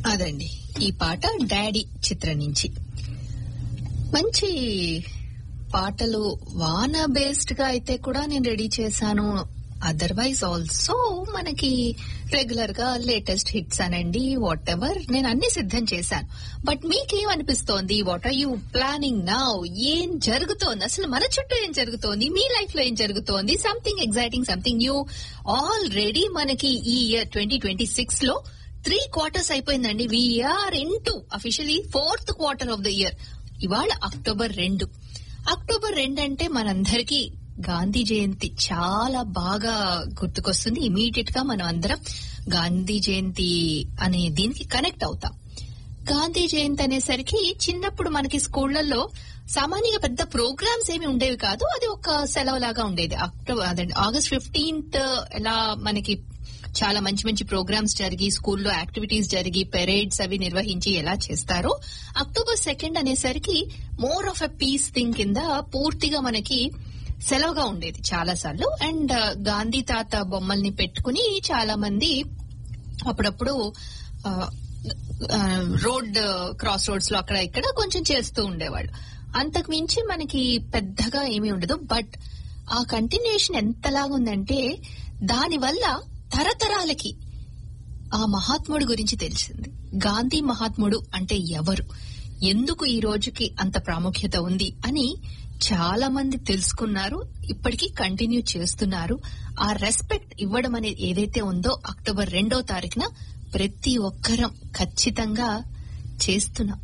అదండి ఈ పాట డాడీ చిత్రం నుంచి మంచి పాటలు వాన బేస్డ్ గా అయితే కూడా నేను రెడీ చేశాను అదర్వైజ్ ఆల్సో మనకి రెగ్యులర్ గా లేటెస్ట్ హిట్స్ అనండి వాట్ ఎవర్ నేను అన్ని సిద్ధం చేశాను బట్ మీకేమనిపిస్తోంది what are you planning now ఏం జరుగుతోంది అసలు మన చుట్టూ ఏం జరుగుతోంది మీ లైఫ్ లో ఏం జరుగుతోంది something exciting something new already మనకి ఈ ఇయర్ ట్వంటీ ట్వంటీ సిక్స్ లో త్రీ క్వార్టర్స్ అయిపోయిందండి we're into officially fourth quarter of the year ఇవాళ అక్టోబర్ రెండు అక్టోబర్ రెండు అంటే మనందరికీ గాంధీ జయంతి చాలా బాగా గుర్తుకొస్తుంది ఇమీడియట్ గా మనం అందరం గాంధీ జయంతి అనే దీనికి కనెక్ట్ అవుతాం గాంధీ జయంతి అనేసరికి చిన్నప్పుడు మనకి స్కూళ్లలో సామాన్యంగా పెద్ద ప్రోగ్రామ్స్ ఏమి ఉండేవి కాదు అది ఒక సెలవు లాగా ఉండేది అక్టోబర్ అదండి ఆగస్ట్ ఫిఫ్టీన్త్ ఎలా మనకి చాలా మంచి మంచి ప్రోగ్రామ్స్ జరిగి స్కూల్లో యాక్టివిటీస్ జరిగి పెరేడ్స్ అవి నిర్వహించి ఎలా చేస్తారో అక్టోబర్ సెకండ్ అనేసరికి more of a peace thing కింద పూర్తిగా మనకి సెలవుగా ఉండేది చాలా సార్లు అండ్ గాంధీ తాత బొమ్మల్ని పెట్టుకుని చాలా మంది అప్పుడప్పుడు ఆ, ఆ, రోడ్ క్రాస్ రోడ్స్ లో అక్కడ ఇక్కడ కొంచెం చేస్తూ ఉండేవాళ్ళు అంతకు మించి మనకి పెద్దగా ఏమీ ఉండదు బట్ ఆ కంటిన్యూషన్ ఎంతలాగా ఉందంటే దానివల్ల తరతరాలకి ఆ మహాత్ముడు గురించి తెలిసింది గాంధీ మహాత్ముడు అంటే ఎవరు ఎందుకు ఈ రోజుకి అంత ప్రాముఖ్యత ఉంది అని చాలా మంది తెలుసుకున్నారు ఇప్పటికీ కంటిన్యూ చేస్తున్నారు ఆ రెస్పెక్ట్ ఇవ్వడం అనేది ఏదైతే ఉందో అక్టోబర్ రెండో తారీఖున ప్రతి ఒక్కరం ఖచ్చితంగా చేస్తున్నాం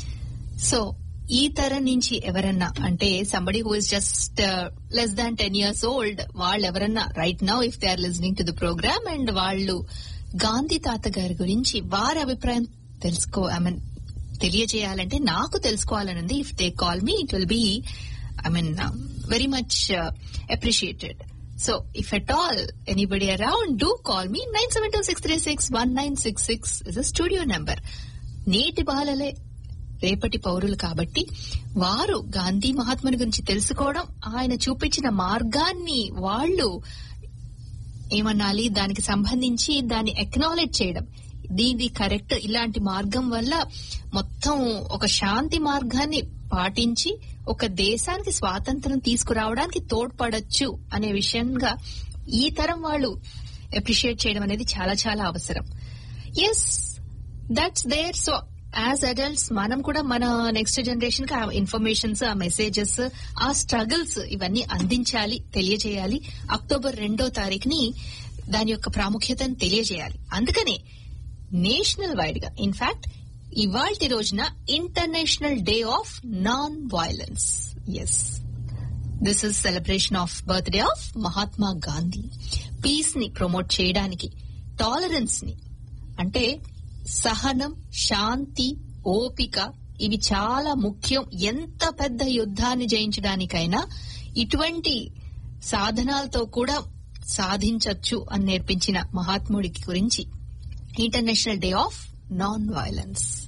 సో ఈ తరం నుంచి ఎవరన్నా అంటే somebody who is just less than ten years old వాళ్ళు ఎవరన్నా right now if they are listening to the program and వాళ్ళు గాంధీ తాత గారి గురించి వారి అభిప్రాయం తెలుసుకో ఐ మీన్ తెలియజేయాలంటే నాకు తెలుసుకోవాలని ఉంది if they call me it will be I mean very much appreciated so if at all anybody around do call me nine seven two six three six one nine six six is a studio number నేటి బాలలే రేపటి పౌరులు కాబట్టి వారు గాంధీ మహాత్ముని గురించి తెలుసుకోవడం ఆయన చూపించిన మార్గాన్ని వాళ్ళు ఏమనాలి దానికి సంబంధించి దాన్ని ఎక్నాలెడ్జ్ చేయడం దీది కరెక్ట్ ఇలాంటి మార్గం వల్ల మొత్తం ఒక శాంతి మార్గాన్ని పాటించి ఒక దేశానికి స్వాతంత్రం తీసుకురావడానికి తోడ్పడొచ్చు అనే విషయంగా ఈ తరం వాళ్ళు అప్రిషియేట్ చేయడం అనేది చాలా చాలా అవసరం yes that's there so as adults మనం కూడా మన నెక్స్ట్ జనరేషన్ కి ఆ ఇన్ఫర్మేషన్స్ ఆ మెసేజెస్ ఆ స్ట్రగుల్స్ ఇవన్నీ అందించాలి తెలియజేయాలి అక్టోబర్ రెండో తారీఖుని దాని యొక్క ప్రాముఖ్యతను తెలియజేయాలి అందుకనే నేషనల్ వైడ్ గా ఇన్ఫాక్ట్ ఇవాల్టి రోజున international day of non violence yes this is celebration of birthday of Mahatma Gandhi peace ని ప్రమోట్ చేయడానికి టాలరెన్స్ ని అంటే సహనం శాంతి ఓపిక ఇవి చాలా ముఖ్యం ఎంత పెద్ద యుద్ధాన్ని జయించడానికైనా ఇటువంటి సాధనాలతో కూడా సాధించొచ్చు అని నేర్పించిన మహాత్ముడికి గురించి international day of non violence